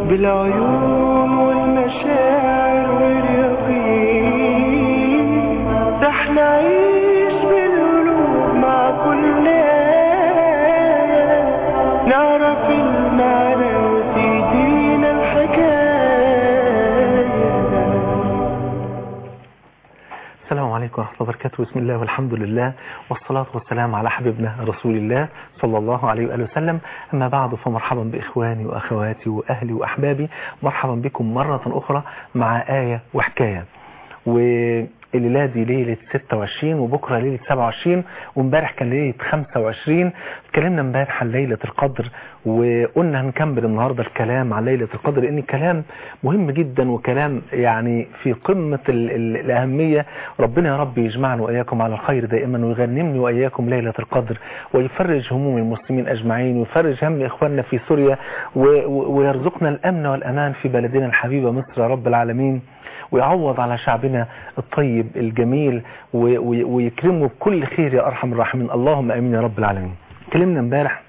بالعيون والمشاعر واليقين رح نعيش بالقلوب مع كل آية نعرف المعنى وتهدينا الحكاية السلام عليكم ورحمة الله وبركاته بسم الله والحمد لله والصلاة والسلام على حبيبنا رسول الله صلى الله عليه وآله وسلم أما بعد فمرحبا بإخواني وأخواتي وأهلي وأحبابي مرحبا بكم مرة أخرى مع آية وحكاية والليلة دي ليلة 26 وبكرة ليلة 27 وامبارح كان ليلة 25 اتكلمنا امبارح عن ليلة القدر وقلنا هنكمل النهاردة الكلام عن ليلة القدر لأن كلام مهم جدا وكلام يعني في قمة ال ال الأهمية ربنا يا رب يجمعنا وإياكم على الخير دائما ويغنمني وإياكم ليلة القدر ويفرج هموم المسلمين أجمعين ويفرج هم إخواننا في سوريا و- و- ويرزقنا الأمن والأمان في بلدنا الحبيبة مصر يا رب العالمين ويعوض على شعبنا الطيب الجميل و- و- ويكرمه بكل خير يا أرحم الراحمين اللهم أمين يا رب العالمين كلمنا امبارح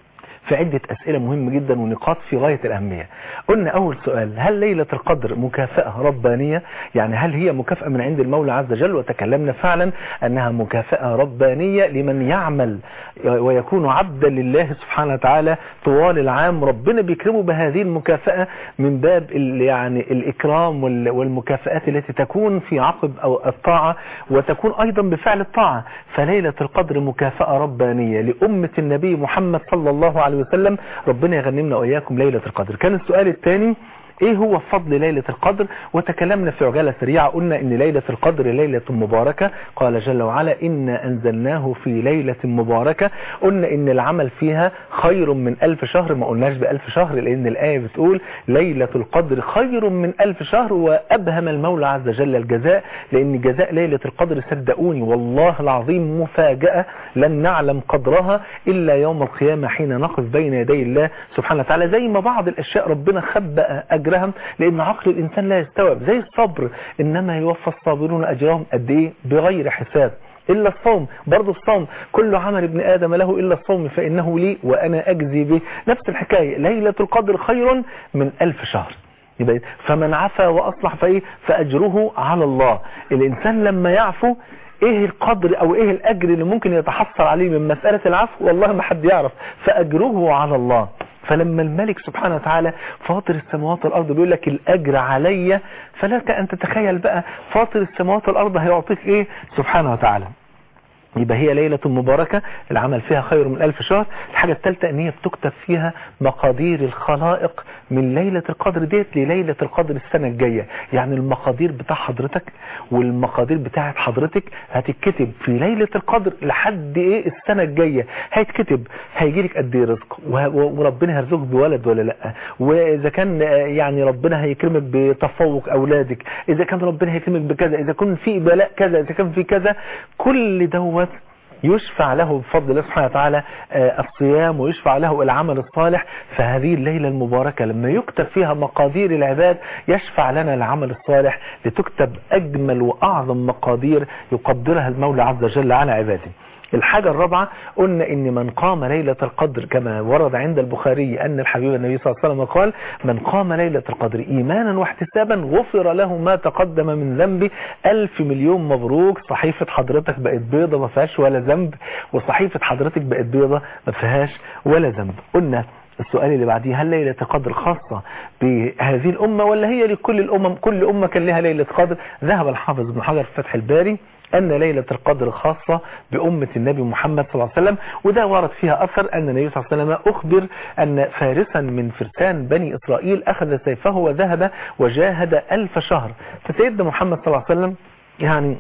في عدة أسئلة مهمة جدا ونقاط في غاية الأهمية قلنا أول سؤال هل ليلة القدر مكافأة ربانية يعني هل هي مكافأة من عند المولى عز وجل وتكلمنا فعلا أنها مكافأة ربانية لمن يعمل ويكون عبدا لله سبحانه وتعالى طوال العام ربنا بيكرمه بهذه المكافأة من باب ال- يعني الإكرام وال- والمكافآت التي تكون في عقب أو الطاعة وتكون أيضا بفعل الطاعة فليلة القدر مكافأة ربانية لأمة النبي محمد صلى الله عليه وسلم ربنا يغنمنا وإياكم ليلة القدر كان السؤال الثاني ايه هو فضل ليلة القدر وتكلمنا في عجالة سريعة قلنا ان ليلة القدر ليلة مباركة قال جل وعلا إنا أنزلناه في ليلة مباركة قلنا ان العمل فيها خير من ألف شهر ما قلناش بألف شهر لأن الآية بتقول ليلة القدر خير من ألف شهر وأبهم المولى عز وجل الجزاء لأن جزاء ليلة القدر صدقوني والله العظيم مفاجأة لن نعلم قدرها إلا يوم القيامة حين نقف بين يدي الله سبحانه وتعالى زي ما بعض الأشياء ربنا خبأ أجرها لأن عقل الإنسان لا يستوعب زي الصبر إنما يوفى الصابرون أجرهم قد إيه بغير حساب إلا الصوم برضه الصوم كل عمل ابن آدم له إلا الصوم فإنه لي وأنا أجزي به نفس الحكاية ليلة القدر خير من ألف شهر يبقى فمن عفا وأصلح فإيه فأجره على الله الإنسان لما يعفو ايه القدر او ايه الاجر اللي ممكن يتحصل عليه من مسألة العفو والله ما حد يعرف فاجره على الله فلما الملك سبحانه وتعالى فاطر السماوات والارض بيقول لك الاجر عليا فلك ان تتخيل بقى فاطر السماوات والارض هيعطيك ايه سبحانه وتعالى يبقى هي ليلة مباركة العمل فيها خير من ألف شهر الحاجة الثالثة ان هي بتكتب فيها مقادير الخلائق من ليلة القدر ديت لليلة القدر السنة الجاية يعني المقادير بتاع حضرتك والمقادير بتاعت حضرتك هتتكتب في ليلة القدر لحد ايه السنة الجاية هيتكتب هيجيلك قد ايه رزق و- و- وربنا هيرزقك بولد ولا لا واذا كان آه، يعني ربنا هيكرمك بتفوق اولادك اذا كان ربنا هيكرمك بكذا اذا كان في بلاء كذا اذا كان في كذا كل دوت يشفع له بفضل الله سبحانه وتعالى آه، الصيام ويشفع له العمل الصالح فهذه الليلة المباركة لما يكتب فيها مقادير العباد يشفع لنا العمل الصالح لتكتب أجمل وأعظم مقادير يقدرها المولى عز وجل على عباده الحاجة الرابعة قلنا ان من قام ليلة القدر كما ورد عند البخاري ان الحبيب النبي صلى الله عليه وسلم قال من قام ليلة القدر ايمانا واحتسابا غفر له ما تقدم من ذنبه الف مليون مبروك صحيفة حضرتك بقت بيضة ما فيهاش ولا ذنب وصحيفة حضرتك بقت بيضة ما فيهاش ولا ذنب قلنا السؤال اللي بعديه هل ليلة قدر خاصة بهذه الأمة ولا هي لكل الأمم كل أمة كان لها ليلة قدر ذهب الحافظ ابن حجر في فتح الباري أن ليلة القدر خاصة بأمة النبي محمد صلى الله عليه وسلم وده ورد فيها أثر أن النبي صلى الله عليه وسلم أخبر أن فارسا من فرسان بني إسرائيل أخذ سيفه وذهب وجاهد ألف شهر فسيدنا محمد صلى الله عليه وسلم يعني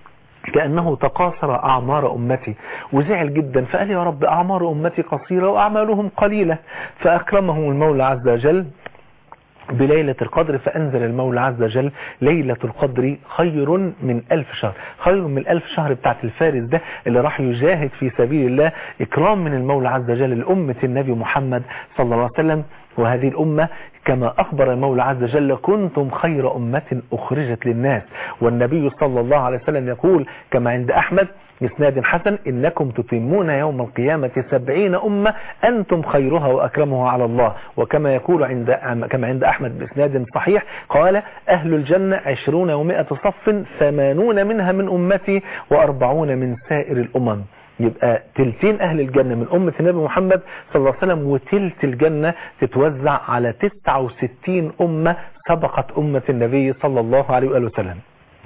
كأنه تقاصر أعمار أمتي وزعل جدا فقال يا رب أعمار أمتي قصيرة وأعمالهم قليلة فأكرمهم المولى عز وجل بليلة القدر فأنزل المولى عز وجل ليلة القدر خير من ألف شهر خير من ألف شهر بتاعت الفارس ده اللي راح يجاهد في سبيل الله إكرام من المولى عز وجل لأمة النبي محمد صلى الله عليه وسلم وهذه الأمة كما أخبر المولى عز وجل كنتم خير أمة أخرجت للناس والنبي صلى الله عليه وسلم يقول كما عند أحمد بإسناد حسن إنكم تتمون يوم القيامة سبعين أمة أنتم خيرها وأكرمها على الله وكما يقول عند كما عند أحمد بإسناد صحيح قال أهل الجنة عشرون ومائة صف ثمانون منها من أمتي وأربعون من سائر الأمم يبقى تلتين أهل الجنة من أمة النبي محمد صلى الله عليه وسلم وتلت الجنة تتوزع على 69 أمة سبقت أمة النبي صلى الله عليه وآله وسلم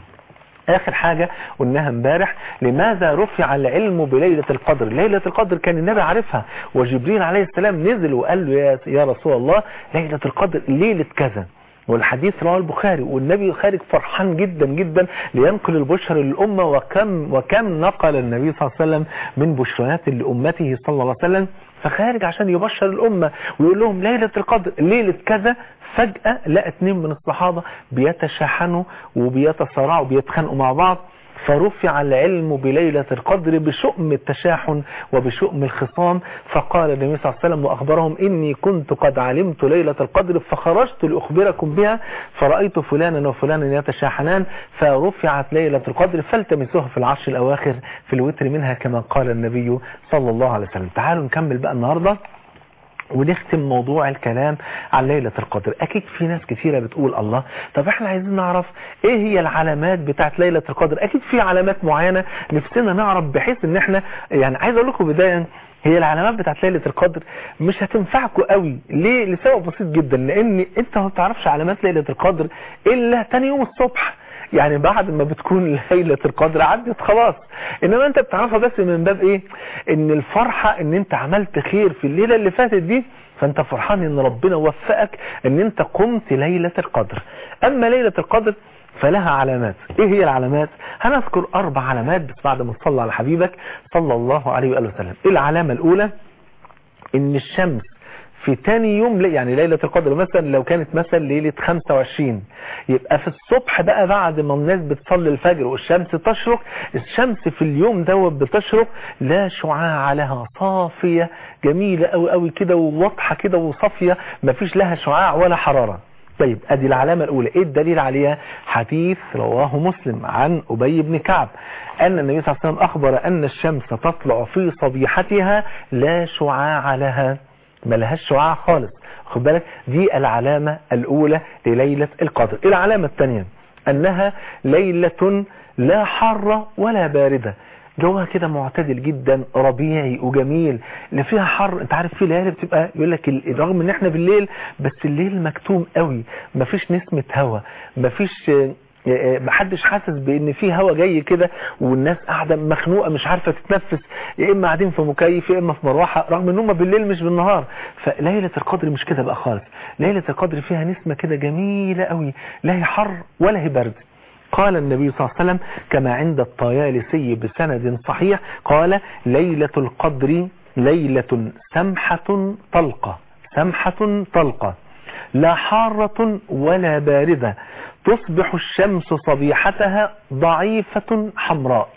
آخر حاجة قلناها امبارح لماذا رفع العلم بليلة القدر ليلة القدر كان النبي عارفها وجبريل عليه السلام نزل وقال له يا, يا رسول الله ليلة القدر ليلة كذا والحديث رواه البخاري والنبي خارج فرحان جدا جدا لينقل البشر للأمة وكم وكم نقل النبي صلى الله عليه وسلم من بشريات لأمته صلى الله عليه وسلم فخارج عشان يبشر الأمة ويقول لهم ليلة القدر ليلة كذا فجأة لقى اتنين من الصحابة بيتشاحنوا وبيتصارعوا وبيتخانقوا مع بعض فرفع العلم بليلة القدر بشؤم التشاحن وبشؤم الخصام فقال النبي صلى الله عليه وسلم وأخبرهم إني كنت قد علمت ليلة القدر فخرجت لأخبركم بها فرأيت فلانا وفلانا يتشاحنان فرفعت ليلة القدر فالتمسوها في العشر الأواخر في الوتر منها كما قال النبي صلى الله عليه وسلم تعالوا نكمل بقى النهاردة ونختم موضوع الكلام عن ليلة القدر اكيد في ناس كثيرة بتقول الله طب احنا عايزين نعرف ايه هي العلامات بتاعت ليلة القدر اكيد في علامات معينة نفسنا نعرف بحيث ان احنا يعني عايز اقول لكم بداية هي العلامات بتاعت ليلة القدر مش هتنفعكم قوي ليه لسبب بسيط جدا لان انت ما بتعرفش علامات ليلة القدر الا تاني يوم الصبح يعني بعد ما بتكون ليلة القدر عدت خلاص انما انت بتعرفها بس من باب ايه ان الفرحة ان انت عملت خير في الليلة اللي فاتت دي فانت فرحان ان ربنا وفقك ان انت قمت ليلة القدر اما ليلة القدر فلها علامات ايه هي العلامات هنذكر اربع علامات بس بعد ما تصلى على حبيبك صلى الله عليه وآله وسلم العلامة الاولى ان الشمس في تاني يوم يعني ليلة القدر مثلا لو كانت مثلا ليلة 25 يبقى في الصبح بقى بعد ما الناس بتصلي الفجر والشمس تشرق الشمس في اليوم دوت بتشرق لا شعاع لها صافية جميلة قوي قوي كده وواضحة كده وصافية مفيش لها شعاع ولا حرارة طيب ادي العلامة الاولى ايه الدليل عليها حديث رواه مسلم عن ابي بن كعب ان النبي صلى الله عليه وسلم اخبر ان الشمس تطلع في صبيحتها لا شعاع لها ما لهاش شعاع خالص خد بالك دي العلامة الأولى لليلة القدر العلامة الثانية أنها ليلة لا حارة ولا باردة جوها كده معتدل جدا ربيعي وجميل لا فيها حر انت عارف في ليالي بتبقى يقول لك رغم ان احنا بالليل بس الليل مكتوم قوي مفيش نسمة هوا مفيش محدش حاسس بان في هوا جاي كده والناس قاعده مخنوقه مش عارفه تتنفس يا اما قاعدين في مكيف يا اما في مروحه رغم ان هم بالليل مش بالنهار فليله القدر مش كده بقى خالص ليله القدر فيها نسمه كده جميله قوي لا هي حر ولا هي برد قال النبي صلى الله عليه وسلم كما عند الطيالسي بسند صحيح قال ليله القدر ليله سمحه طلقه سمحه طلقه لا حارة ولا باردة تصبح الشمس صبيحتها ضعيفة حمراء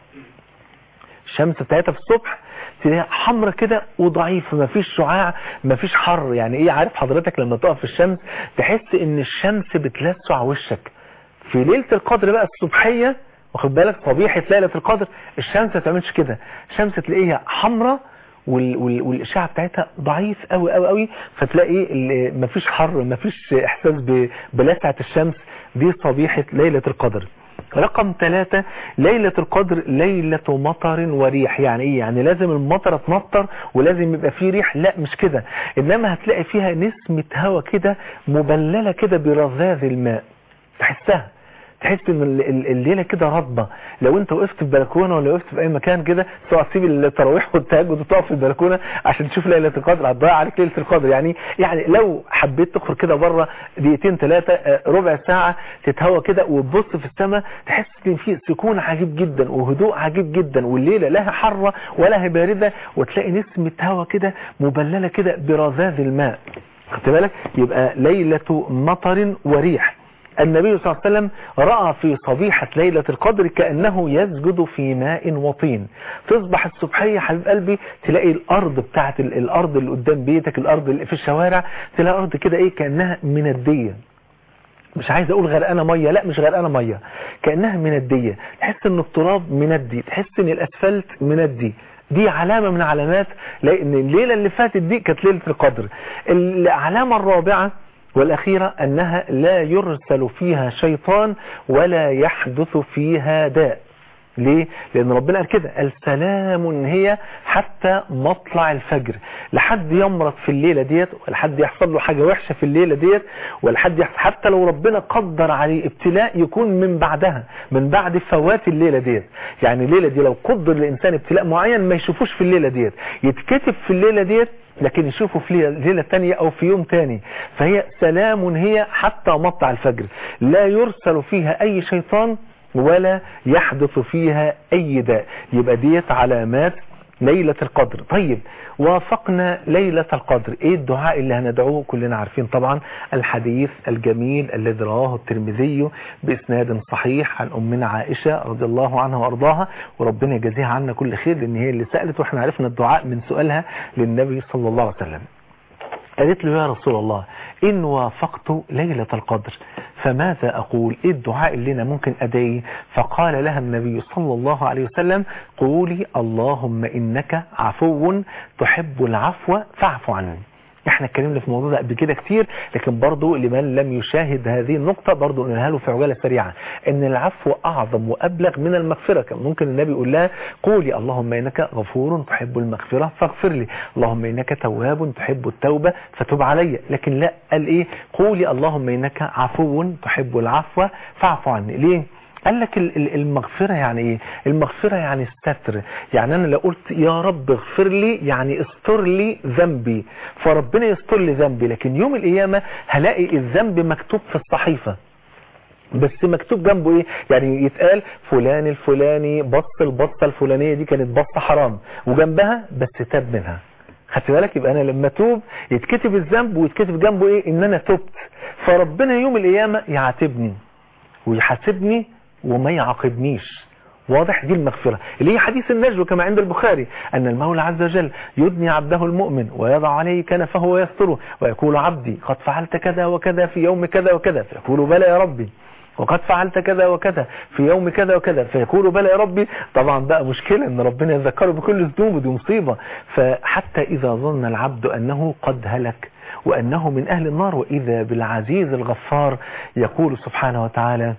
الشمس بتاعتها في الصبح تلاقيها حمرة كده وضعيفة مفيش شعاع مفيش حر يعني ايه عارف حضرتك لما تقف في الشمس تحس ان الشمس بتلسع وشك في ليلة القدر بقى الصبحية واخد بالك صبيحة ليلة القدر الشمس ما تعملش كده الشمس تلاقيها حمراء وال وال والاشعه بتاعتها ضعيف قوي قوي قوي فتلاقي مفيش حر مفيش احساس بلسعه الشمس دي صبيحه ليله القدر رقم ثلاثة ليلة القدر ليلة مطر وريح يعني ايه يعني لازم المطر تمطر ولازم يبقى فيه ريح لا مش كده انما هتلاقي فيها نسمة هوا كده مبللة كده برذاذ الماء تحسها تحس ان الليله كده رطبه لو انت وقفت في بلكونه ولا وقفت في اي مكان كده سواء تسيب التراويح والتهجد وتقف في البلكونه عشان تشوف ليله القدر هتضيع عليك ليله القدر يعني يعني لو حبيت تخرج كده بره دقيقتين ثلاثه ربع ساعه تتهوى كده وتبص في السماء تحس ان في سكون عجيب جدا وهدوء عجيب جدا والليله لا حاره ولا هي بارده وتلاقي نسمه هوا كده مبلله كده برذاذ الماء خدت بالك يبقى ليله مطر وريح النبي صلى الله عليه وسلم رأى في صبيحة ليلة القدر كأنه يسجد في ماء وطين تصبح الصبحية حبيب قلبي تلاقي الأرض بتاعت ال- الأرض اللي قدام بيتك الأرض اللي في الشوارع تلاقي أرض كده إيه كأنها مندية مش عايز اقول غرقانه ميه لا مش غرقانه ميه كانها منديه تحس ان التراب مندي تحس ان الاسفلت مندي دي علامة من علامات لأن الليلة اللي فاتت دي كانت ليلة القدر العلامة الرابعة والأخيرة أنها لا يرسل فيها شيطان ولا يحدث فيها داء ليه؟ لأن ربنا قال كده السلام هي حتى مطلع الفجر لحد يمرض في الليلة ديت ولحد يحصل له حاجة وحشة في الليلة ديت ولحد يحصل حتى لو ربنا قدر عليه ابتلاء يكون من بعدها من بعد فوات الليلة ديت يعني الليلة دي لو قدر لإنسان ابتلاء معين ما يشوفوش في الليلة ديت يتكتب في الليلة ديت لكن يشوفوا في ليلة, ليلة تانية او في يوم تاني فهي سلام هي حتى مطلع الفجر لا يرسل فيها اي شيطان ولا يحدث فيها اي داء يبقى ديت علامات ليلة القدر طيب وافقنا ليلة القدر ايه الدعاء اللي هندعوه كلنا عارفين طبعا الحديث الجميل الذي رواه الترمذي باسناد صحيح عن امنا عائشة رضي الله عنها وارضاها وربنا يجازيها عنا كل خير لان هي اللي سألت واحنا عرفنا الدعاء من سؤالها للنبي صلى الله عليه وسلم قالت له يا رسول الله إن وافقت ليلة القدر فماذا أقول إيه الدعاء اللي أنا ممكن أدعيه فقال لها النبي صلى الله عليه وسلم قولي اللهم إنك عفو تحب العفو فاعف عني احنا اتكلمنا في الموضوع ده قبل كده كتير لكن برضه لمن لم يشاهد هذه النقطة برضه نقولها له في عجالة سريعة ان العفو اعظم وابلغ من المغفرة كان ممكن النبي يقول لها قولي اللهم انك غفور تحب المغفرة فاغفر لي اللهم انك تواب تحب التوبة فتب علي لكن لا قال ايه قولي اللهم انك عفو تحب العفو فاعف عني ليه قال لك المغفرة يعني ايه المغفرة يعني الستر يعني انا لو قلت يا رب اغفر لي يعني استر لي ذنبي فربنا يستر لي ذنبي لكن يوم القيامة هلاقي الذنب مكتوب في الصحيفة بس مكتوب جنبه ايه يعني يتقال فلان الفلاني بص البصة الفلانية دي كانت بصة حرام وجنبها بس تاب منها خدت بالك يبقى انا لما توب يتكتب الذنب ويتكتب جنبه ايه ان انا تبت فربنا يوم القيامة يعاتبني ويحاسبني وما يعاقبنيش واضح دي المغفرة اللي هي حديث النجوى كما عند البخاري أن المولى عز وجل يدني عبده المؤمن ويضع عليه كنفه ويستره ويقول عبدي قد فعلت كذا وكذا في يوم كذا وكذا فيقول بلى يا ربي وقد فعلت كذا وكذا في يوم كذا وكذا فيقول بلى يا ربي طبعا بقى مشكلة ان ربنا يذكره بكل ذنوبه دي مصيبة فحتى اذا ظن العبد انه قد هلك وانه من اهل النار واذا بالعزيز الغفار يقول سبحانه وتعالى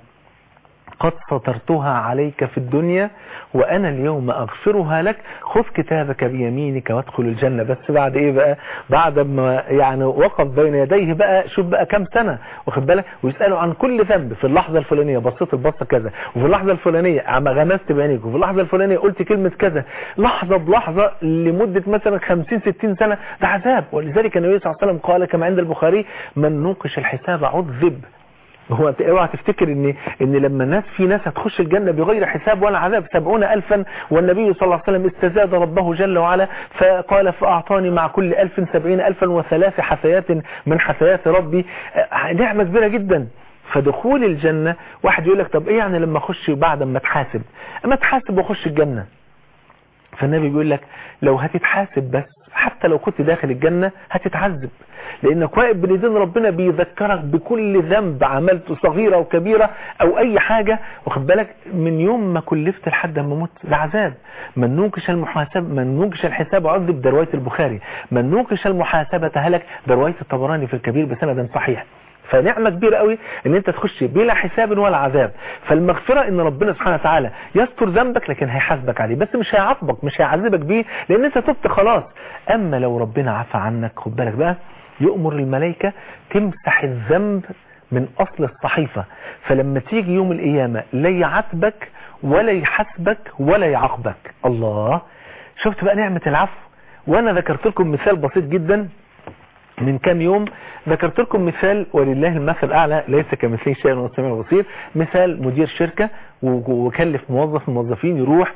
قد سترتها عليك في الدنيا وأنا اليوم أغفرها لك خذ كتابك بيمينك وادخل الجنة بس بعد إيه بقى بعد ما يعني وقف بين يديه بقى شوف بقى كم سنة واخد بالك ويسأله عن كل ذنب في اللحظة الفلانية بصيت البصة كذا وفي اللحظة الفلانية عم غمست بعينيك وفي اللحظة الفلانية قلت كلمة كذا لحظة بلحظة لمدة مثلا 50 60 سنة ده عذاب ولذلك النبي صلى الله عليه وسلم قال كما عند البخاري من نوقش الحساب عذب هو انت اوعى تفتكر ان ان لما الناس في ناس هتخش الجنة بغير حساب ولا عذاب سبعون الفا والنبي صلى الله عليه وسلم استزاد ربه جل وعلا فقال فاعطاني مع كل الف سبعين الفا وثلاث حثيات من حثيات ربي نعمة كبيرة جدا فدخول الجنة واحد يقول لك طب ايه يعني لما اخش بعد ما اتحاسب اما اتحاسب واخش الجنة فالنبي بيقول لك لو هتتحاسب بس حتى لو كنت داخل الجنة هتتعذب لانك واقف بين ايدين ربنا بيذكرك بكل ذنب عملته صغيرة وكبيرة او اي حاجة واخد بالك من يوم ما كلفت لحد ما موت العذاب من نوقش المحاسبة من نوقش الحساب عذب ده رواية البخاري من نوقش المحاسبة هلك ده رواية الطبراني في الكبير بسند صحيح فنعمة كبيرة قوي ان انت تخش بلا حساب ولا عذاب فالمغفرة ان ربنا سبحانه وتعالى يستر ذنبك لكن هيحاسبك عليه بس مش هيعاقبك مش هيعذبك بيه لان انت تبت خلاص اما لو ربنا عفى عنك خد بالك بقى يؤمر الملائكة تمسح الذنب من اصل الصحيفة فلما تيجي يوم القيامة لا يعاتبك ولا يحاسبك ولا يعاقبك الله شفت بقى نعمة العفو وانا ذكرت لكم مثال بسيط جدا من كام يوم ذكرت لكم مثال ولله المثل الأعلى ليس كمثله شيء والسميع البصير مثال مدير شركة وكلف موظف من الموظفين يروح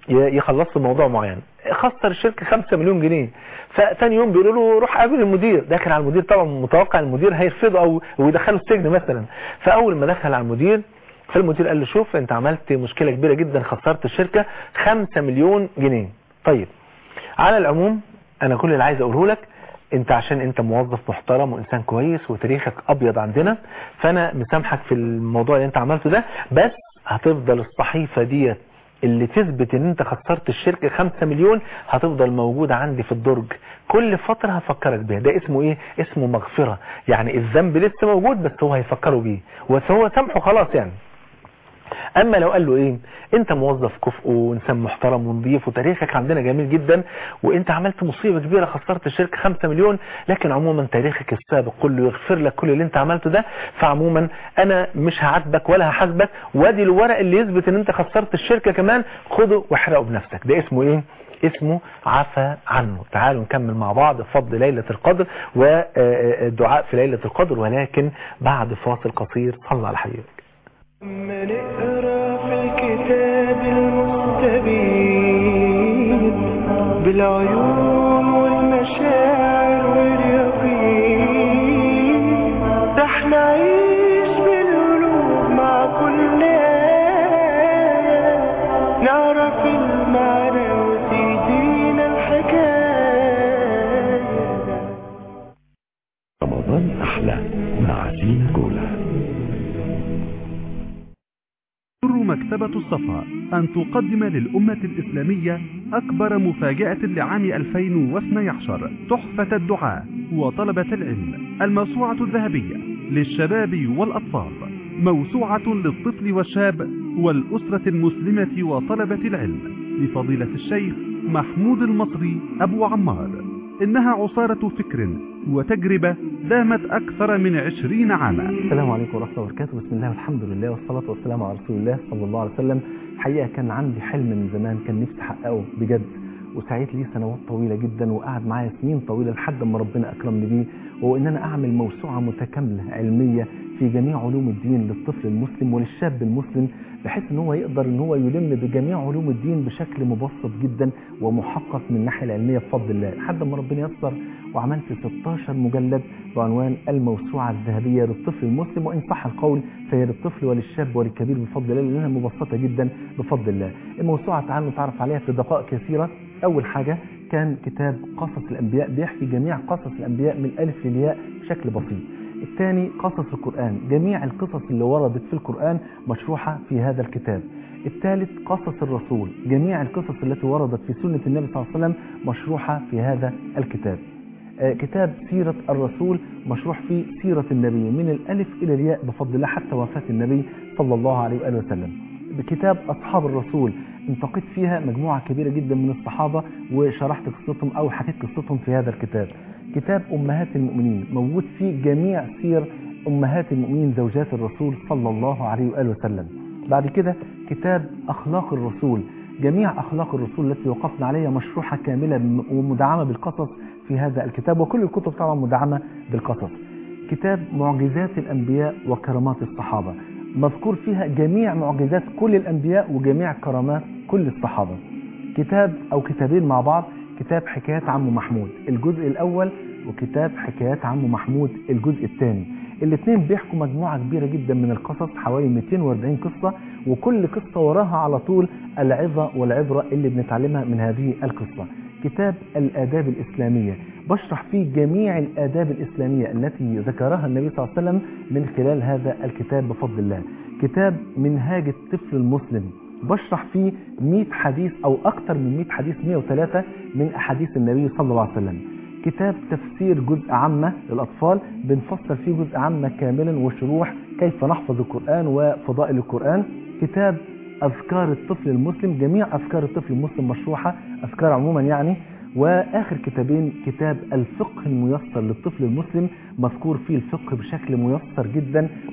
ي- يخلصوا موضوع معين خسر الشركة 5 مليون جنيه فتاني يوم بيقولوا له روح قابل المدير داخل على المدير طبعا متوقع المدير هيرفضه او أو يدخله السجن مثلا فاول ما دخل على المدير فالمدير قال له شوف انت عملت مشكلة كبيرة جدا خسرت الشركة 5 مليون جنيه طيب على العموم انا كل اللي عايز اقوله لك انت عشان انت موظف محترم وانسان كويس وتاريخك ابيض عندنا فانا مسامحك في الموضوع اللي انت عملته ده بس هتفضل الصحيفة ديت اللي تثبت ان انت خسرت الشركة 5 مليون هتفضل موجودة عندي في الدرج كل فترة هفكرك بيها ده اسمه ايه اسمه مغفرة يعني الذنب لسه موجود بس هو هيفكروا بيه وهو سامحه خلاص يعني اما لو قال له ايه انت موظف كفء وانسان محترم ونظيف وتاريخك عندنا جميل جدا وانت عملت مصيبة كبيرة خسرت الشركة 5 مليون لكن عموما تاريخك السابق كله يغفر لك كل اللي انت عملته ده فعموما انا مش هعاتبك ولا هحاسبك وادي الورق اللي يثبت ان انت خسرت الشركة كمان خده واحرقه بنفسك ده اسمه ايه اسمه عفى عنه تعالوا نكمل مع بعض فضل ليلة القدر والدعاء في ليلة القدر ولكن بعد فاصل قصير صلى على حبيبك أما نقرا في الكتاب المستبين بالعيون والمشاعر واليقين رح نعيش بالقلوب مع كل آية نعرف المعنى وتهدينا الحكاية رمضان أحلى مع سينا جولة تسر مكتبة الصفا أن تقدم للأمة الإسلامية أكبر مفاجأة لعام 2012 تحفة الدعاء وطلبة العلم الموسوعة الذهبية للشباب والأطفال موسوعة للطفل والشاب والأسرة المسلمة وطلبة العلم لفضيلة الشيخ محمود المصري أبو عمار إنها عصارة فكر وتجربة دامت أكثر من عشرين عاما السلام عليكم ورحمة الله وبركاته بسم الله والحمد لله والصلاة والسلام على رسول الله صلى الله عليه وسلم حقيقة كان عندي حلم من زمان كان نفسي أحققه بجد وسعيت لي سنوات طويلة جدا وقعد معايا سنين طويلة لحد ما ربنا أكرمني بيه وهو إن أنا أعمل موسوعة متكاملة علمية في جميع علوم الدين للطفل المسلم وللشاب المسلم بحيث ان هو يقدر ان هو يلم بجميع علوم الدين بشكل مبسط جدا ومحقق من الناحيه العلميه بفضل الله لحد ما ربنا يسر وعملت 16 مجلد بعنوان الموسوعه الذهبيه للطفل المسلم وان صح القول فهي للطفل وللشاب وللكبير بفضل الله لانها مبسطه جدا بفضل الله. الموسوعه تعالوا نتعرف عليها في دقائق كثيره اول حاجه كان كتاب قصص الانبياء بيحكي جميع قصص الانبياء من الالف للياء بشكل بسيط. الثاني قصص القرآن جميع القصص اللي وردت في القرآن مشروحة في هذا الكتاب الثالث قصص الرسول جميع القصص التي وردت في سنة النبي صلى الله عليه وسلم مشروحة في هذا الكتاب آه، كتاب سيرة الرسول مشروح فيه سيرة النبي من الألف إلى الياء بفضل الله حتى وفاة النبي صلى الله عليه وآله وسلم بكتاب أصحاب الرسول انتقيت فيها مجموعة كبيرة جدا من الصحابة وشرحت قصتهم أو حكيت قصتهم في هذا الكتاب كتاب أمهات المؤمنين موجود فيه جميع سير أمهات المؤمنين زوجات الرسول صلى الله عليه وآله وسلم بعد كده كتاب أخلاق الرسول جميع أخلاق الرسول التي وقفنا عليها مشروحة كاملة ومدعمة بالقصص في هذا الكتاب وكل الكتب طبعا مدعمة بالقصص كتاب معجزات الأنبياء وكرامات الصحابة مذكور فيها جميع معجزات كل الأنبياء وجميع كرامات كل الصحابة كتاب أو كتابين مع بعض كتاب حكايات عم محمود الجزء الأول وكتاب حكايات عم محمود الجزء الثاني الاثنين بيحكوا مجموعة كبيرة جدا من القصص حوالي 240 قصة وكل قصة وراها على طول العظة والعبرة اللي بنتعلمها من هذه القصة كتاب الآداب الإسلامية بشرح فيه جميع الآداب الإسلامية التي ذكرها النبي صلى الله عليه وسلم من خلال هذا الكتاب بفضل الله كتاب منهاج الطفل المسلم بشرح فيه 100 حديث أو أكثر من 100 حديث 103 من أحاديث النبي صلى الله عليه وسلم كتاب تفسير جزء عامة للأطفال بنفسر فيه جزء عامة كاملا وشروح كيف نحفظ القرآن وفضائل القرآن كتاب أذكار الطفل المسلم جميع أذكار الطفل المسلم مشروحة أذكار عموما يعني وآخر كتابين كتاب الفقه الميسر للطفل المسلم مذكور فيه الفقه بشكل ميسر جدا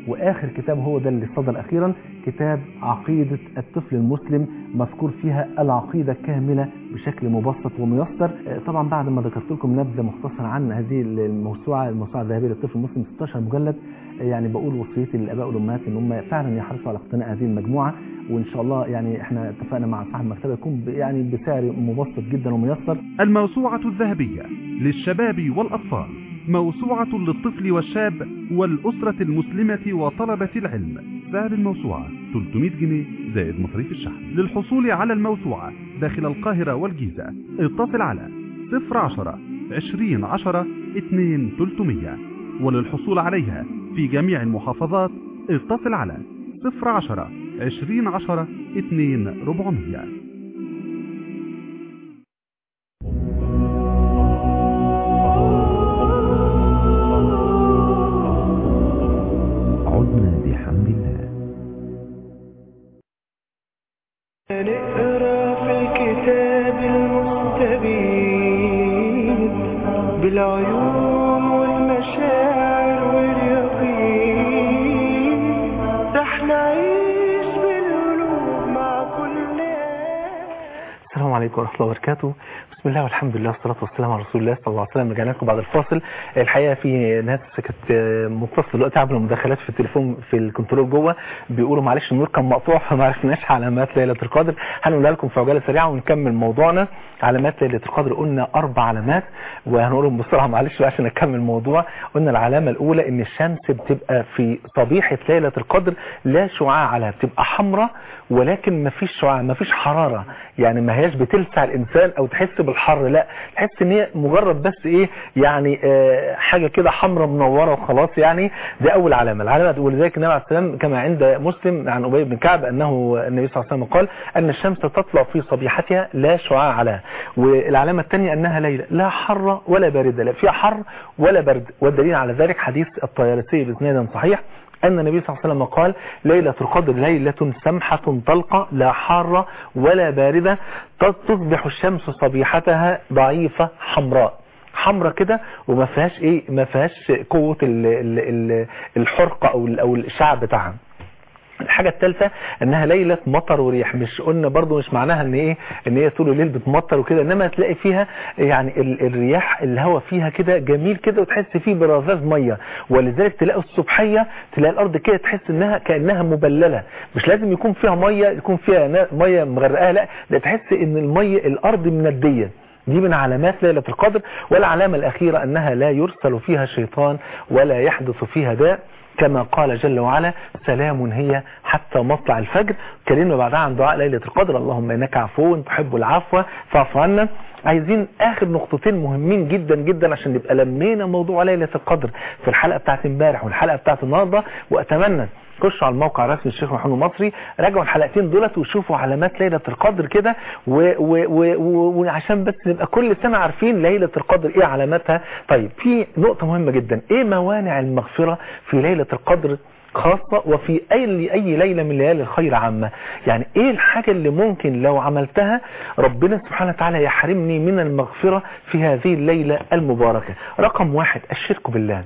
واخر كتاب هو ده اللي صدر اخيرا كتاب عقيده الطفل المسلم مذكور فيها العقيده كامله بشكل مبسط وميسر آه، طبعا بعد ما ذكرت لكم نبذه مختصره عن هذه الموسوعه الموسوعه الذهبيه للطفل المسلم 16 مجلد آه، يعني بقول وصيتي للاباء والامهات ان هم فعلا يحرصوا على اقتناء هذه المجموعه وان شاء الله يعني احنا اتفقنا مع صاحب المكتبه يكون ب- يعني بسعر مبسط جدا وميسر الموسوعة الذهبية للشباب والأطفال موسوعة للطفل والشاب والأسرة المسلمة وطلبة العلم سعر الموسوعة 300 جنيه زائد مصاريف الشحن للحصول على الموسوعة داخل القاهرة والجيزة اتصل على 010 20 10 2 300 وللحصول عليها في جميع المحافظات اتصل على 010 20 10 2 400 عدنا بحمد الله نقرا في الكتاب المستبين بالعيون والمشاعر واليقين رح نعيش بالقلوب مع كل آية السلام عليكم ورحمة الله وبركاته بسم الله والحمد لله والصلاة والسلام على رسول الله صلى الله عليه وسلم رجعنا لكم بعد الفاصل الحقيقة في ناس كانت متصلة دلوقتي عبر المداخلات في التليفون في الكنترول جوه بيقولوا معلش النور كان مقطوع فما عرفناش علامات ليلة القدر هنقولها لكم في عجالة سريعة ونكمل موضوعنا علامات ليلة القدر قلنا أربع علامات وهنقولهم بسرعة معلش بقى عشان نكمل الموضوع قلنا العلامة الأولى إن الشمس بتبقى في صبيحة ليلة القدر لا شعاع عليها بتبقى حمراء ولكن ما فيش شعاع ما فيش حرارة يعني ما هياش بتلسع الإنسان أو تحس بالحر لا تحس إن هي مجرد بس إيه يعني آه حاجة كده حمراء منورة وخلاص يعني دي أول علامة العلامة ولذلك النبي عليه السلام كما عند مسلم عن أبي بن كعب أنه النبي صلى الله عليه وسلم قال أن الشمس تطلع في صبيحتها لا شعاع عليها والعلامة الثانية أنها ليلة لا حر ولا باردة لا فيها حر ولا برد والدليل على ذلك حديث الطيالسي بإسناد صحيح أن النبي صلى الله عليه وسلم قال ليلة القدر ليلة سمحة طلقة لا حارة ولا باردة تصبح الشمس صبيحتها ضعيفة حمراء حمرة كده وما فيهاش ايه ما فيهاش قوة ال- ال- ال- الحرقة او ال- او الشعب بتاعها الحاجة الثالثة انها ليلة مطر وريح مش قلنا برضو مش معناها ان ايه ان هي طول الليل بتمطر وكده انما تلاقي فيها يعني ال- الرياح الهواء فيها كده جميل كده وتحس فيه برذاذ مية ولذلك تلاقي الصبحية تلاقي الارض كده تحس انها كأنها مبللة مش لازم يكون فيها مية يكون فيها نا- مية مغرقاها لا ده تحس ان المية الارض مندية دي من علامات ليلة القدر والعلامة الأخيرة أنها لا يرسل فيها شيطان ولا يحدث فيها داء كما قال جل وعلا سلام هي حتى مطلع الفجر كلمة بعدها عن دعاء ليلة القدر اللهم إنك عفو تحب العفو فاعف عنا عايزين آخر نقطتين مهمين جدا جدا عشان نبقى لمينا موضوع ليلة القدر في الحلقة بتاعت امبارح والحلقة بتاعت النهاردة وأتمنى خشوا على الموقع الرسمي الشيخ محمود المصري راجعوا الحلقتين دولت وشوفوا علامات ليلة القدر كده و- و- و- و- وعشان بس نبقى كل سنة عارفين ليلة القدر ايه علاماتها طيب في نقطة مهمة جدا ايه موانع المغفرة في ليلة القدر خاصة وفي أي أي ليلة من ليالي الخير عامة يعني إيه الحاجة اللي ممكن لو عملتها ربنا سبحانه وتعالى يحرمني من المغفرة في هذه الليلة المباركة رقم واحد الشرك بالله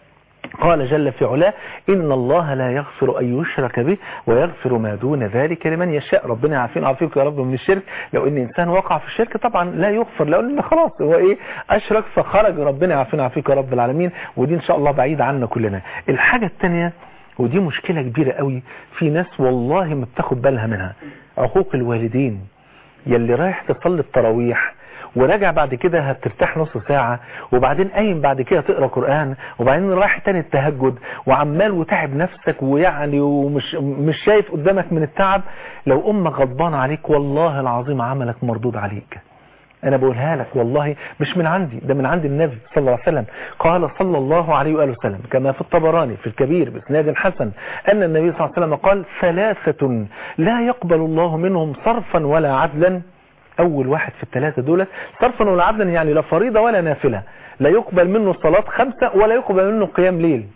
قال جل في علاه إن الله لا يغفر أن يشرك به ويغفر ما دون ذلك لمن يشاء ربنا يعافينا ويعافيك يا رب من الشرك لو إن إنسان وقع في الشرك طبعا لا يغفر لو إن خلاص هو إيه أشرك فخرج ربنا يعافينا ويعافيك يا رب العالمين ودي إن شاء الله بعيد عنا كلنا الحاجة الثانية ودي مشكلة كبيرة قوي في ناس والله ما بتاخد بالها منها عقوق الوالدين يلي رايح تصلي التراويح وراجع بعد كده هترتاح نص ساعة وبعدين قايم بعد كده تقرا قرآن وبعدين رايح تاني التهجد وعمال وتعب نفسك ويعني ومش مش شايف قدامك من التعب لو امك غضبان عليك والله العظيم عملك مردود عليك انا بقولها لك والله مش من عندي ده من عند النبي صلى الله عليه وسلم قال صلى الله عليه وآله وسلم كما في الطبراني في الكبير باسناد حسن ان النبي صلى الله عليه وسلم قال ثلاثة لا يقبل الله منهم صرفا ولا عدلا اول واحد في الثلاثة دولت صرفا ولا عدلا يعني لا فريضة ولا نافلة لا يقبل منه صلاة خمسة ولا يقبل منه قيام ليل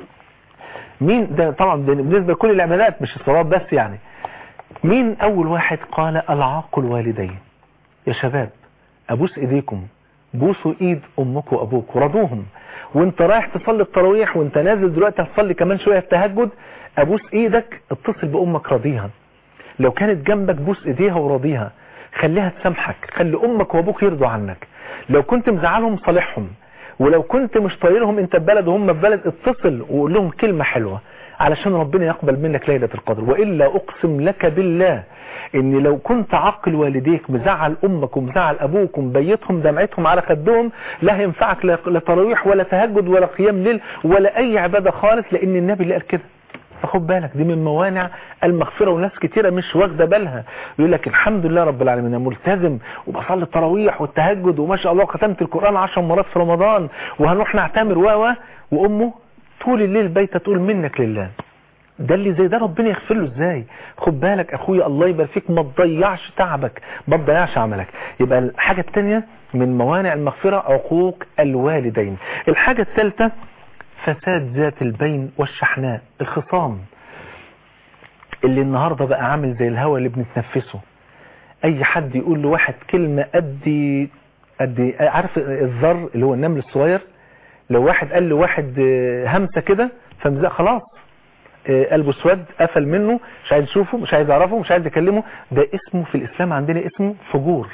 مين ده طبعا بالنسبة لكل العبادات مش الصلاة بس يعني مين اول واحد قال العاق الوالدين يا شباب ابوس ايديكم بوسوا ايد امك وابوك ورضوهم وانت رايح تصلي التراويح وانت نازل دلوقتي هتصلي كمان شويه التهجد ابوس ايدك اتصل بامك راضيها لو كانت جنبك بوس ايديها وراضيها خليها تسامحك خلي امك وابوك يرضوا عنك لو كنت مزعلهم صالحهم ولو كنت مش طايرهم انت ببلد وهم ببلد اتصل وقول لهم كلمة حلوة علشان ربنا يقبل منك ليلة القدر وإلا أقسم لك بالله ان لو كنت عقل والديك مزعل امك ومزعل ابوك ومبيتهم دمعتهم على خدهم لا هينفعك لا لا تراويح ولا تهجد ولا قيام ليل ولا اي عبادة خالص لان النبي اللي قال كده فخد بالك دي من موانع المغفرة وناس كتيرة مش واخدة بالها يقول لك الحمد لله رب العالمين انا ملتزم وبصلي التراويح والتهجد وما شاء الله ختمت القرآن عشر مرات في رمضان وهنروح نعتمر و وامه طول الليل بيتة تقول منك لله ده اللي زي ده ربنا يغفر له ازاي خد بالك اخويا الله يبارك فيك ما تضيعش تعبك ما تضيعش عملك يبقى الحاجة الثانية من موانع المغفرة عقوق الوالدين الحاجة الثالثة فساد ذات البين والشحناء الخصام اللي النهاردة بقى عامل زي الهواء اللي بنتنفسه اي حد يقول له واحد كلمة قد قد عارف الذر اللي هو النمل الصغير لو واحد قال له واحد همسة كده فمزق خلاص قلبه اسود قفل منه مش عايز يشوفه مش عايز يعرفه مش عايز يكلمه ده اسمه في الاسلام عندنا اسمه فجور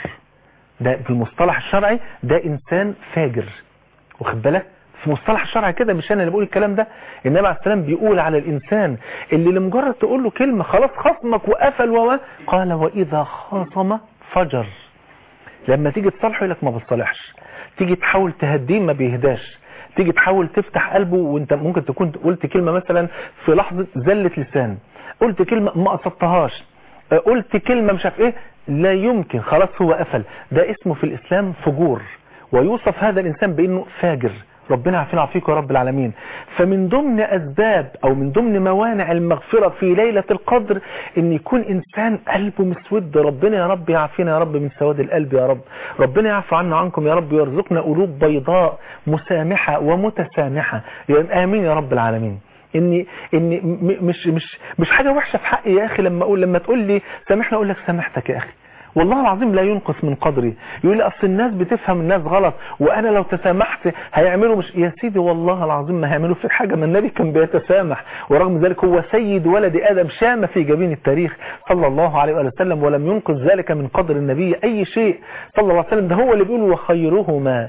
ده في المصطلح الشرعي ده انسان فاجر واخد بالك في مصطلح الشرع كده مش انا اللي بقول الكلام ده النبي عليه السلام بيقول على الانسان اللي لمجرد تقول له كلمة خلاص خصمك وقفل و قال واذا خاصم فجر لما تيجي تصالحه يقول لك ما بتصالحش تيجي تحاول تهديه ما بيهداش تيجي تحاول تفتح قلبه وانت ممكن تكون قلت كلمة مثلا في لحظة زلة لسان قلت كلمة ما قصدتهاش قلت كلمة مش عارف ايه لا يمكن خلاص هو قفل ده اسمه في الاسلام فجور ويوصف هذا الانسان بانه فاجر ربنا عافينا وعافيك يا رب العالمين فمن ضمن أسباب أو من ضمن موانع المغفرة في ليلة القدر أن يكون إنسان قلبه مسود ربنا يا رب يعافينا يا رب من سواد القلب يا رب ربنا يعفو عنا عنكم يا رب ويرزقنا قلوب بيضاء مسامحة ومتسامحة يعني آمين يا رب العالمين اني اني مش مش مش حاجه وحشه في حقي يا اخي لما اقول لما تقول لي سامحني اقول لك سامحتك يا اخي والله العظيم لا ينقص من قدري يقول لي اصل الناس بتفهم الناس غلط وانا لو تسامحت هيعملوا مش يا سيدي والله العظيم ما هيعملوا في حاجه ما النبي كان بيتسامح ورغم ذلك هو سيد ولد ادم شام في جبين التاريخ صلى الله عليه وآله وسلم ولم ينقص ذلك من قدر النبي اي شيء صلى الله عليه وسلم ده هو اللي بيقول وخيرهما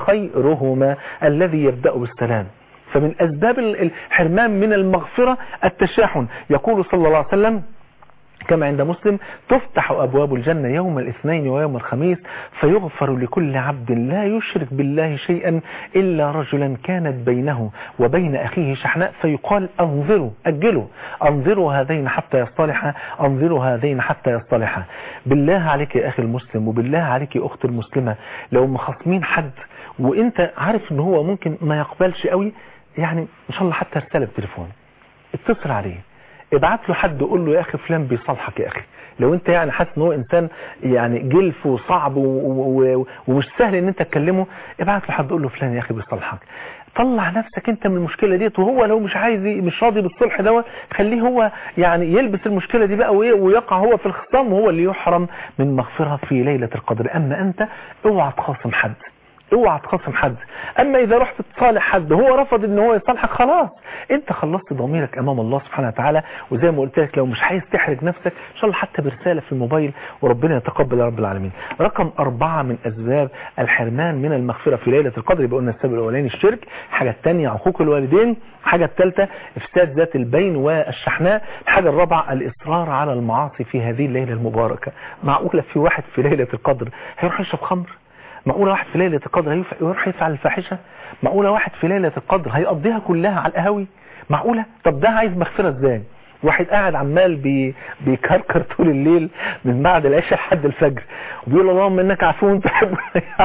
وخيرهما الذي يبدا بالسلام فمن اسباب الحرمان من المغفره التشاحن يقول صلى الله عليه وسلم كما عند مسلم تفتح أبواب الجنة يوم الاثنين ويوم الخميس فيغفر لكل عبد لا يشرك بالله شيئا إلا رجلا كانت بينه وبين أخيه شحناء فيقال أنظروا أجلوا أنظروا هذين حتى يصطلحا أنظروا هذين حتى يصطلحا بالله عليك يا أخي المسلم وبالله عليك يا أخت المسلمة لو مخصمين حد وانت عارف ان هو ممكن ما يقبلش قوي يعني ان شاء الله حتى رسالة بتليفون اتصل عليه ابعت له حد قول له يا اخي فلان بيصالحك يا اخي لو انت يعني حاسس ان هو انسان يعني جلف وصعب و... و... ومش سهل ان انت تكلمه ابعت له حد قول له فلان يا اخي بيصالحك طلع نفسك انت من المشكله ديت وهو لو مش عايز مش راضي بالصلح دوت خليه هو يعني يلبس المشكله دي بقى ويقع هو في الخصام وهو اللي يحرم من مغفره في ليله القدر اما انت اوعى تخاصم حد اوعى تخاصم حد اما اذا رحت تصالح حد هو رفض ان هو يصالحك خلاص انت خلصت ضميرك امام الله سبحانه وتعالى وزي ما قلت لك لو مش عايز تحرج نفسك ان شاء الله حتى برسالة في الموبايل وربنا يتقبل يا رب العالمين رقم اربعة من اسباب الحرمان من المغفرة في ليلة القدر يبقى قلنا السبب الاولاني الشرك الحاجة الثانية عقوق الوالدين الحاجة الثالثة افساد ذات البين والشحناء الحاجة الرابعة الاصرار على المعاصي في هذه الليلة المباركة معقولة في واحد في ليلة القدر هيروح يشرب خمر معقولة واحد في ليلة القدر هيروح يفعل الفاحشة معقولة واحد في ليلة القدر هيقضيها كلها على القهاوي معقولة طب ده عايز مغفرة ازاي واحد قاعد عمال بي بيكركر طول الليل من بعد العشاء لحد الفجر وبيقول اللهم انك عفو تحب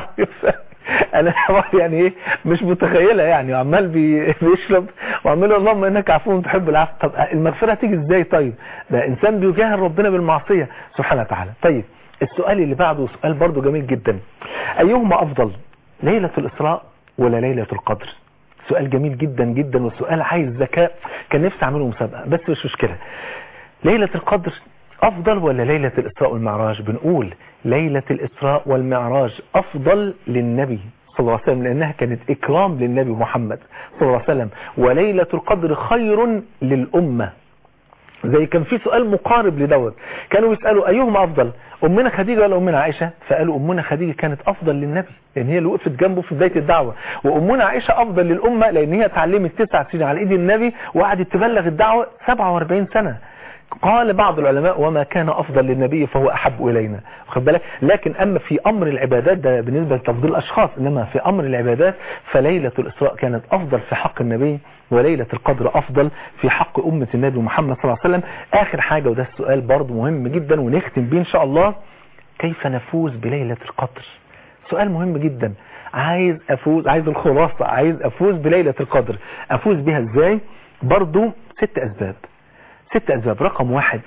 انا يعني ايه مش متخيلة يعني عمال بي بيشرب وعمال اللهم انك عفو تحب العفو طب المغفرة هتيجي ازاي طيب ده انسان بيجاهر ربنا بالمعصية سبحانه وتعالى طيب السؤال اللي بعده سؤال برضه جميل جدا أيهما أفضل ليلة الإسراء ولا ليلة القدر سؤال جميل جدا جدا وسؤال عايز ذكاء كان نفسي أعمله مسابقة بس مش مشكلة ليلة القدر أفضل ولا ليلة الإسراء والمعراج بنقول ليلة الإسراء والمعراج أفضل للنبي صلى الله عليه وسلم لأنها كانت إكرام للنبي محمد صلى الله عليه وسلم وليلة القدر خير للأمة زي كان في سؤال مقارب لدوت كانوا يسألوا أيهما أفضل أمنا خديجة ولا أمنا عائشة فقالوا أمنا خديجة كانت أفضل للنبي لأن هي اللي وقفت جنبه في بداية الدعوة وأمنا عائشة أفضل للأمة لأن هي اتعلمت تسع سنين على إيد النبي وقعدت تبلغ الدعوة 47 سنة قال بعض العلماء وما كان أفضل للنبي فهو أحب إلينا واخد بالك لكن أما في أمر العبادات ده بالنسبة لتفضيل الأشخاص إنما في أمر العبادات فليلة الإسراء كانت أفضل في حق النبي وليلة القدر أفضل في حق أمة النبي محمد صلى الله عليه وسلم آخر حاجة وده السؤال برضه مهم جدا ونختم بيه إن شاء الله كيف نفوز بليلة القدر سؤال مهم جدا عايز أفوز عايز الخلاصة عايز أفوز بليلة القدر أفوز بها إزاي برضه ست أسباب ست أسباب رقم واحد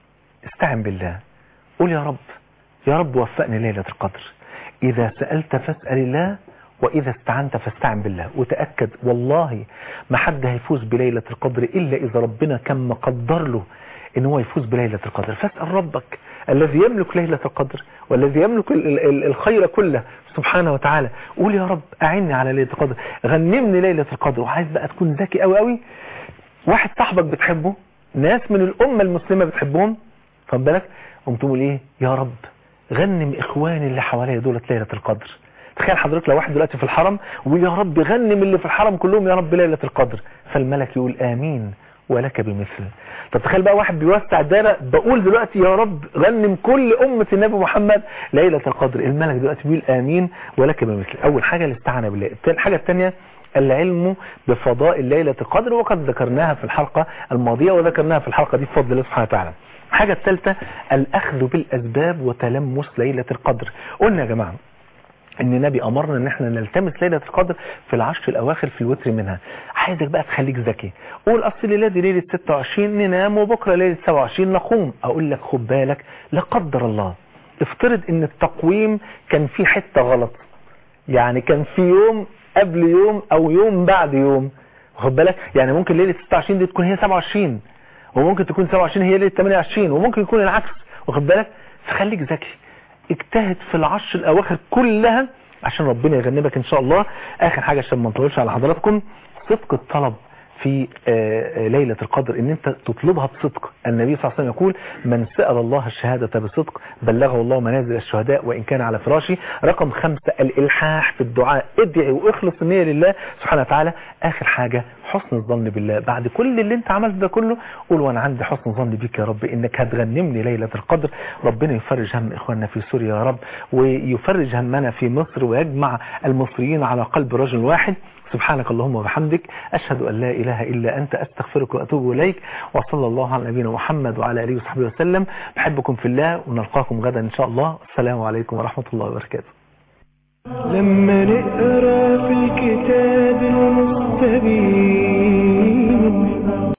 استعن بالله قول يا رب يا رب وفقني ليلة القدر إذا سألت فاسأل الله وإذا استعنت فاستعن بالله وتأكد والله ما حد هيفوز بليلة القدر إلا إذا ربنا كان مقدر له إن هو يفوز بليلة القدر فاسأل ربك الذي يملك ليلة القدر والذي يملك ال- ال- الخير كله سبحانه وتعالى قول يا رب أعني على ليلة القدر غنمني ليلة القدر وعايز بقى تكون ذكي قوي قوي واحد صاحبك بتحبه ناس من الأمة المسلمة بتحبهم خد بالك قمت تقول ايه يا رب غنم اخواني اللي حواليا دولت ليلة القدر تخيل حضرتك لو واحد دلوقتي في الحرم ويا رب غنم اللي في الحرم كلهم يا رب ليلة القدر فالملك يقول امين ولك بمثل طب تخيل بقى واحد بيوسع دايره بقول دلوقتي يا رب غنم كل أمة النبي محمد ليلة القدر الملك دلوقتي بيقول آمين ولك بمثل أول حاجة الاستعانة بالله الحاجة الثانية العلم بفضاء ليلة القدر وقد ذكرناها في الحلقة الماضية وذكرناها في الحلقة دي بفضل الله سبحانه وتعالى الحاجة الثالثة الأخذ بالأسباب وتلمس ليلة القدر قلنا يا جماعة ان النبي امرنا ان احنا نلتمس ليلة القدر في العشر الاواخر في الوتر منها عايزك بقى تخليك ذكي قول اصل الليله دي ليله 26 ننام وبكره ليله 27 نقوم اقول لك خد بالك لا قدر الله افترض ان التقويم كان فيه حته غلط يعني كان في يوم قبل يوم او يوم بعد يوم واخد بالك يعني ممكن ليله 26 دي تكون هي 27 وممكن تكون 27 هي ليله 28 وممكن يكون العكس واخد بالك فخليك ذكي اجتهد في العشر الاواخر كلها عشان ربنا يغنبك ان شاء الله اخر حاجة عشان ما نطولش على حضراتكم صدق الطلب في ليلة القدر ان انت تطلبها بصدق النبي صلى الله عليه وسلم يقول من سأل الله الشهادة بصدق بلغه الله منازل الشهداء وان كان على فراشي رقم خمسة الالحاح في الدعاء ادعي واخلص النية لله سبحانه وتعالى اخر حاجة حسن الظن بالله بعد كل اللي انت عملته ده كله قول وانا عندي حسن ظن بيك يا رب انك هتغنمني ليلة القدر ربنا يفرج هم اخواننا في سوريا يا رب ويفرج همنا في مصر ويجمع المصريين على قلب رجل واحد سبحانك اللهم وبحمدك أشهد أن لا إله إلا أنت أستغفرك وأتوب إليك وصلى الله على نبينا محمد وعلى آله وصحبه وسلم بحبكم في الله ونلقاكم غدا إن شاء الله السلام عليكم ورحمة الله وبركاته لما نقرأ في الكتاب المستبين